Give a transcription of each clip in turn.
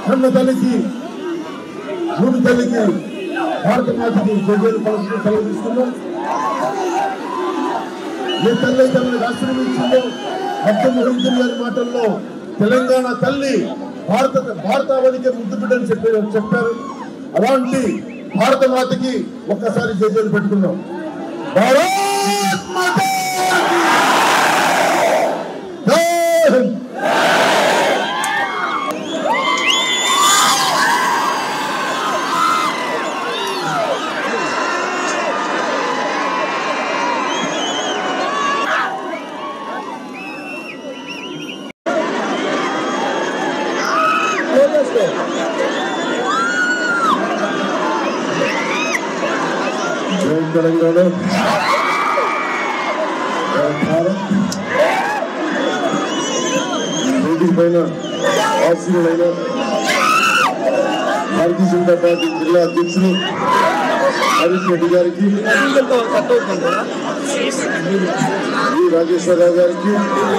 కన్న తల్లికి భూమి తల్లికి భారత మాతకి జగేలు పలుకుతూ సెలవు తీసుకున్నాం ఏ తల్లి అయితే మనకు ఆశ్రమం ఇచ్చిందో అర్థం ముగించిన గారి మాటల్లో తెలంగాణ తల్లి భారత భారతావనికి ముద్దు బిడ్డని చెప్పి చెప్పారు అలాంటి భారత మాతకి ఒక్కసారి జగేలు పెట్టుకున్నాం భారత్ మాతా జై హింద్. జై తెలంగాణ జై భారత్ వేదిక పైన ఆశీనులైన భారతీయ జనతా పార్టీ జిల్లా అధ్యక్షులు హరీష్ రెడ్డి గారికి ఈ రాజేశ్వరరావు గారికి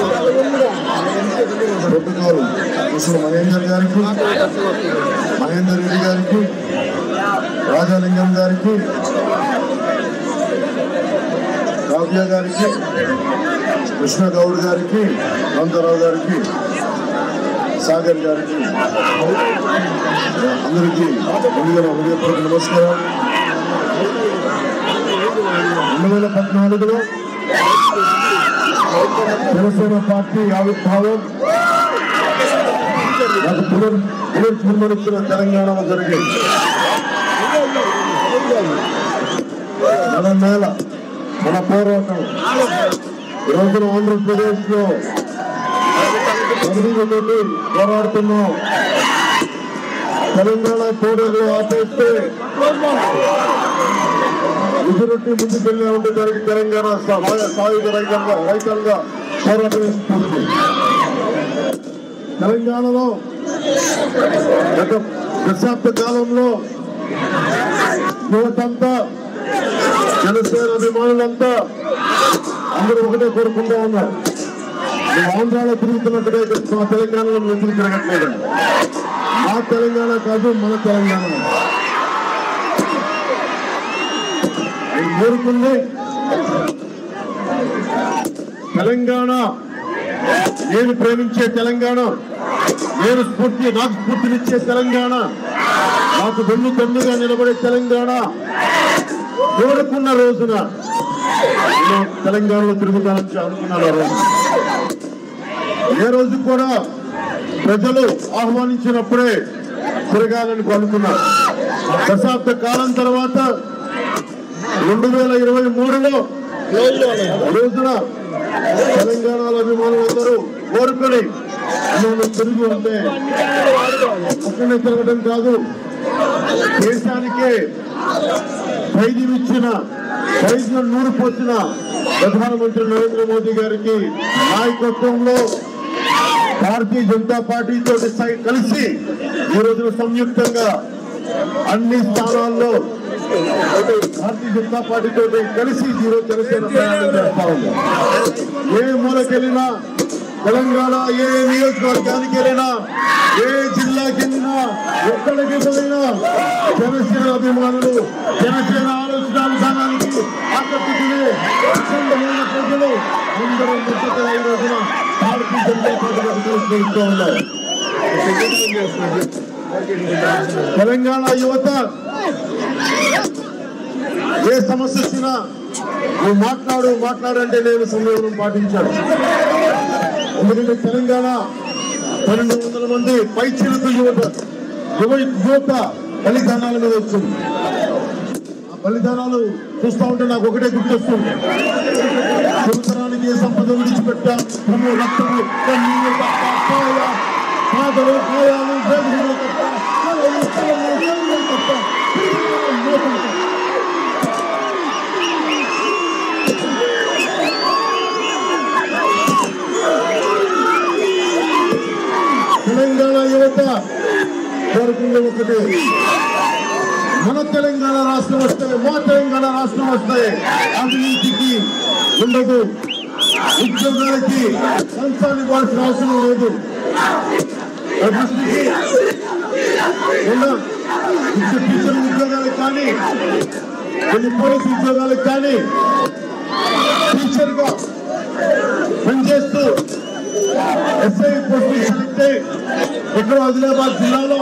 ప్రభుత్వాలు కృష్ణ మహేందర్ గారికి మహేందర్ రెడ్డి గారికి రాజాలింగం గారికి కావ్య గారికి కృష్ణ గౌడ్ గారికి కాంతారావు గారికి సాగర్ గారికి అందరికీ ముందుగా నా హృదయపూర్వక నమస్కారం రెండు వేల పద్నాలుగులో జనసేన పార్టీ ఆవిర్భావం నాకు పునర్ పునర్జన్మనిచ్చిన తెలంగాణలో జరిగింది మన నేల మన పోరాటం ఈ రోజున ఆంధ్రప్రదేశ్ లో నుండి పోరాడుతున్నాం తెలంగాణ కోడలు ఆపేస్తే ఎదురొట్టి ముందుకెళ్ళే ఉంటే దానికి తెలంగాణ సా- సాయుధ రైతంగా రైతంగా పోరాటం ఇస్తుంది తెలంగాణలో గత దశాబ్ద కాలంలో యువతంతా జనసేన అభిమానులంతా అందరూ ఒకటే కోరుకుంటూ ఉన్నారు నువ్వు ఆంధ్రాలో తిరుగుతున్నట్టుగా ఇక్కడ మా తెలంగాణలో నువ్వు ఎందుకు తిరగట్లేదండి మా తెలంగాణ కాదు మన తెలంగాణ నేను కోరుకుంది తెలంగాణ నేను ప్రేమించే తెలంగాణ నేను స్ఫూర్తి నాకు స్ఫూర్తినిచ్చే తెలంగాణ నాకు వెన్ను తన్నుగా నిలబడే తెలంగాణ కోరుకున్న రోజున నేను తెలంగాణలో తిరుగుతానని అనుకున్నాను ఆ రోజు ఏ రోజు కూడా ప్రజలు ఆహ్వానించినప్పుడే తిరగాలని అనుకున్నారు దశాబ్ద కాలం తర్వాత రెండు వేల ఇరవై మూడులో రోజున తెలంగాణలో అభిమానులందరూ కోరుకొని మనం తిరిగి ఉంటే ఒక్కనే తిరగడం కాదు దేశానికే ధైర్యం ఇచ్చిన ధైర్యం నూరు పోసిన ప్రధానమంత్రి నరేంద్ర మోదీ గారికి నాయకత్వంలో భారతీయ జనతా పార్టీతో సై- కలిసి ఈ రోజున సంయుక్తంగా అన్ని స్థానాల్లో భారతీయ జనతా పార్టీతో కలిసి ఈ రోజు జనసేన ప్రయాణం చేస్తా ఉంది ఏ మూలకెళ్ళినా తెలంగాణ ఏ నియోజకవర్గానికి వెళ్ళినా ఏ జిల్లాకి వెళ్ళినా ఎక్కడికి పోయినా జనసేన అభిమానులు జనసేన ఆలోచన విధానానికి ఆకట్టుకునే అఖండమైన ప్రజలు అందరూ ముచ్చటగా ఈ రోజున భారతీయ జనతా పార్టీకి తెలుసుకుంటూ ఉన్నారు తెలంగాణ యువత ఏ సమస్య వచ్చినా నువ్వు మాట్లాడు మాట్లాడంటే నేను సంయమనం పాటించాను ఎందుకంటే తెలంగాణ పన్నెండు వందల మంది పైచిలకు యువత యువ యువత బలిదానాల మీద వచ్చింది ఆ బలిదానాలు చూస్తా ఉంటే నాకు ఒకటే గుర్తొస్తుంది సంవత్సరానికి ఏ సంపద విడిచిపెట్టాం భూమి రక్తము కన్నీరు తప్ప కాయ పాదలు కాయాలు వేదనలు తప్ప కలలు, కలలు, కలలు తప్ప పిల్లలు, మోసం తప్ప. తెలంగాణ యువత కోరుకుంది ఒకటి మన తెలంగాణ రాష్ట్రం వస్తే మా తెలంగాణ రాష్ట్రం వస్తే అవినీతికి ఉండదు ఉద్యోగాలకి సంస్థలు ఇవ్వాల్సిన అవసరం లేదు అభివృద్ధికి ఉన్న ఇచ్చే టీచర్ ఉద్యోగాలకు కానీ కొన్ని పోలీసు ఉద్యోగాలకు కానీ టీచర్ గా పనిచేస్తూ ఎస్ఐ పోస్ట్ సెలెక్ట్ అయ్యి ఇక్కడ ఆదిలాబాద్ జిల్లాలో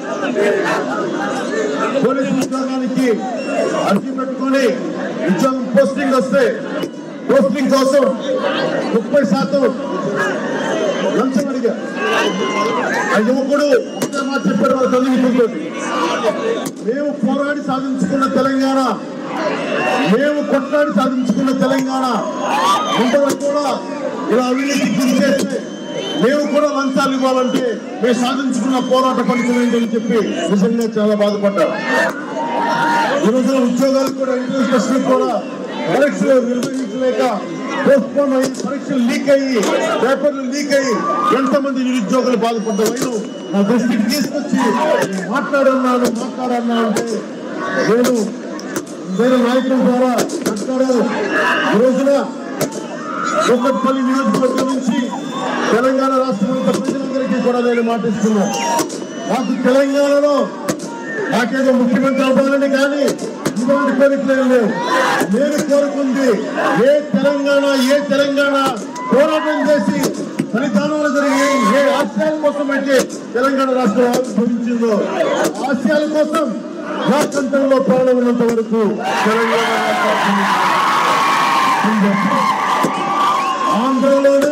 పోలీసు ఉద్యోగానికి అర్జీ పెట్టుకొని ఉద్యోగం పోస్టింగ్ వస్తే పోస్టింగ్ కోసం ముప్పై శాతం లంచం అడిగా ఆ యువకుడు ఒకటే మాట చెప్పారు వాళ్ళ తల్లిదండ్రులతో మేము పోరాడి సాధించుకున్న తెలంగాణ మేము కొట్లాడి సాధించుకున్న తెలంగాణ ఇంతవరకు కూడా ఇలా అవినీతి గురి చేస్తే మేము కూడా లంచాలు ఇవ్వాలంటే మేము సాధించుకున్న పోరాట ఫలితం ఏంటని చెప్పి నిజంగా చాలా బాధపడ్డారు ఈ రోజున ఉద్యోగాలు కూడా ఎంట్రన్స్ టెస్టులు కూడా పరీక్షలు నిర్వహించలేక పోస్ట్పోన్ అయ్యి పరీక్షలు లీక్ అయ్యి పేపర్లు లీక్ అయ్యి ఎంతమంది నిరుద్యోగులు బాధపడ్డారు నా దృష్టికి తీసుకొచ్చి మాట్లాడన్నాను మాట్లాడన్నా అంటే నేను వేరే నాయకుల ద్వారా మాట్లాడారు ఈ రోజున కూకట్పల్లి నియోజకవర్గం నుంచి తెలంగాణ రాష్ట్రం యొక్క ప్రజలందరికీ కూడా నేను మాటిస్తున్నాను మాకు తెలంగాణలో నాకేదో ముఖ్యమంత్రి అవ్వాలని కానీ ఇలాంటి కోరికలు లేవు నేను కోరుకుంది ఏ తెలంగాణ ఏ తెలంగాణ పోరాటం చేసి ఫలితాలలో జరిగే ఏ ఆశయాల కోసం అయితే తెలంగాణ రాష్ట్రం ఆవిర్భవించిందో ఆ ఆశయాల కోసం నా కంఠంలో ప్రాణం ఉన్నంత వరకు తెలంగాణ రాష్ట్రం పనిచేస్తాం. ఆంధ్రలోనే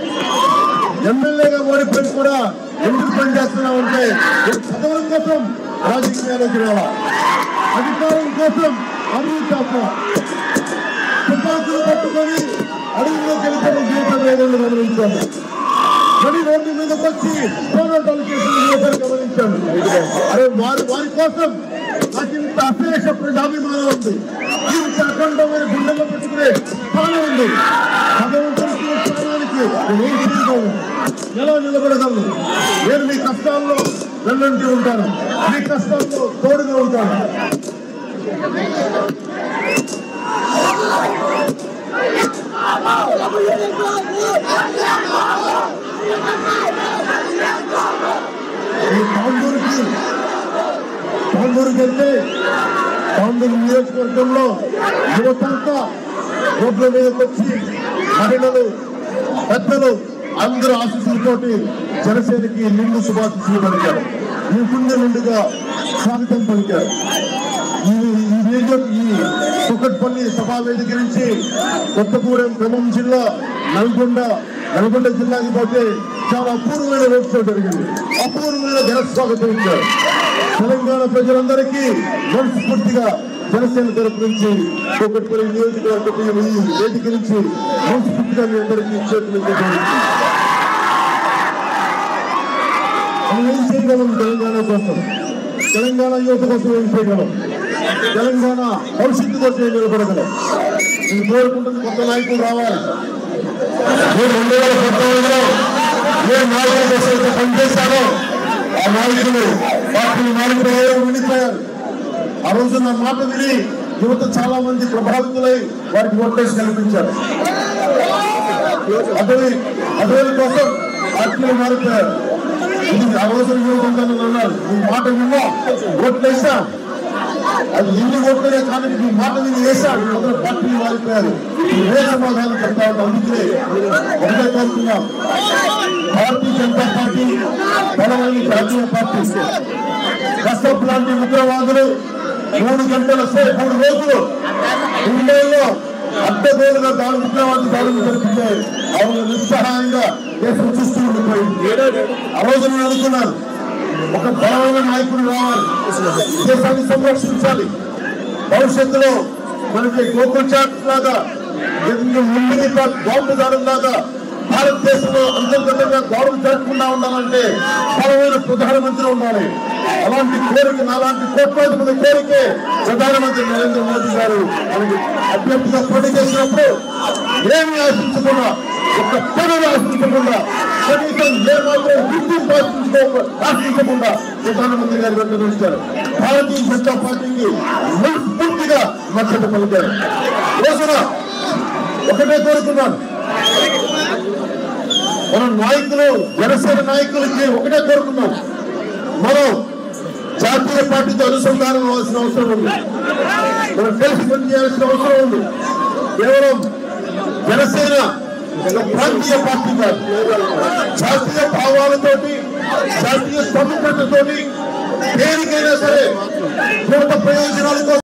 ఎమ్మెల్యేగా ఓడిపోయి కూడా ఎందుకు పనిచేస్తున్నా ఉంటే నేను పదవుల కోసం రాజకీయాల్లోకి రావా అధికారం కోసం అభివృద్ధి చేస్తున్నా తుపాకులు పట్టుకొని అడవిలోకి వెళ్తున్న జీవిత వేదనలు గమనించాను మరి రోడ్డు మీదకి వచ్చి పోరాటాలు చేసిన జీవితాలు గమనించాను అరే వారి వారి కోసం నాకు ఇంత అశేష ప్రజాభిమానం ఉంది ఇంత అఖండమైన గుండెల్లో పెట్టుకునే స్థానం ఉంది భగవంతుడికి స్థానానికి నేను ఏం చేయగలను ఎలా నిలబడగలను నేను మీ కష్టాల్లో వెన్నంటి ఉంటాను మీ కష్టాల్లో తోడుగా ఉంటాను ఈ తాండూరుకి తాండూరుకి వెళ్తే తాండూరు నియోజకవర్గంలో యువతంతా రోడ్ల మీదకి వచ్చి మహిళలు పెద్దలు అందరూ ఆశీస్సులతోటి జనసేనకి నిండు శుభాశీస్సులు పలికారు ఈ గుండె నిండుగా స్వాగతం పలికారు ఈ ఈ నియోజక ఈ కుక్కట్పల్లి సభా వేదిక నుంచి కొత్తగూడెం ఖమ్మం జిల్లా నల్గొండ నల్గొండ జిల్లాకి పోతే చాలా అపూర్వమైన రోడ్ షో జరిగింది అపూర్వమైన ఘన స్వాగతం ఇచ్చారు తెలంగాణ ప్రజలందరికీ మనస్ఫూర్తిగా జనసేన తరపు నుంచి కుక్కట్పల్లి నియోజకవర్గం ఈ వేదిక నుంచి మనస్ఫూర్తిగా మీ అందరికీ చేతులు మనం ఏం చేయగలం తెలంగాణ కోసం తెలంగాణ యువత కోసం ఏం చేయగలం తెలంగాణ భవిష్యత్తు కోసం ఏం నిలబడగలం నేను కోరుకుంటుంది కొత్త నాయకులు రావాలి నేను రెండు వేల పంతొమ్మిదిలో ఏ నాయకుల కోసం అయితే పనిచేశానో ఆ నాయకులు పార్టీ నాయకులు ఎవరు ఉండిపోయారు ఆ రోజు నా మాట విని యువత చాలా మంది ప్రభావితులై వారికి ఓటేసి కల్పించారు అటవీ అటవీ కోసం పార్టీలు మారిపోయారు ఇది ఆ రోజు యువత ఉందని అన్నారు ఈ మాట విన్నా ఓట్లు వేసా అది ఎన్ని ఓట్లే కానీ ఈ మాట విని వేసా అందరూ పార్టీలు మారిపోయారు ఇదే సమాధానం చెప్తా ఉన్నాం అందుకే ఒకటే కోరుతున్నాం భారతీయ జనతా పార్టీ బలమైన జాతీయ పార్టీ కసబ్ లాంటి ఉగ్రవాదులు మూడు గంటల సేపు మూడు రోజులు ఇండియాలో అడ్డగోలుగా దాడులు ఉగ్రవాది దాడులు జరిపించాయి అవును నిస్సహాయంగా దేశం చూస్తూ ఉండిపోయింది ఆ రోజు నేను అనుకున్నాను ఒక బలమైన నాయకుడు రావాలి దేశాన్ని సంరక్షించాలి భవిష్యత్తులో మనకి గోకుల్ చాట్ లాగా ముందుకి బాంబు దాడులు లాగా భారతదేశంలో అంతర్గతంగా గౌరవం జరగకుండా ఉండాలంటే బలమైన ప్రధానమంత్రి ఉండాలి అలాంటి కోరిక అలాంటి కోట్లాది మంది కోరికే ప్రధానమంత్రి నరేంద్ర మోదీ గారు మనకి అభ్యర్థిగా పోటీ చేసినప్పుడు ఏమి ఆశించకుండా ఒక పదవి ఆశించకుండా కనీసం ఏ మాత్రం గుర్తింపు ఆశించుకో ఆశించకుండా ప్రధానమంత్రి గారు వెంట నిలిచారు భారతీయ జనతా పార్టీకి మనస్ఫూర్తిగా మద్దతు పలికారు రోజున ఒకటే కోరుకున్నాను మన నాయకులు జనసేన నాయకులకి ఒకటే కోరుకున్నాం మనం జాతీయ పార్టీతో అనుసంధానం అవ్వాల్సిన అవసరం ఉంది మనం కలిసి పనిచేయాల్సిన అవసరం ఉంది కేవలం జనసేన ఒక ప్రాంతీయ పార్టీ కాదు జాతీయ భావాలతోటి జాతీయ సమగ్రతతోటి దేనికైనా సరే పూర్త ప్రయోజనాల కోసం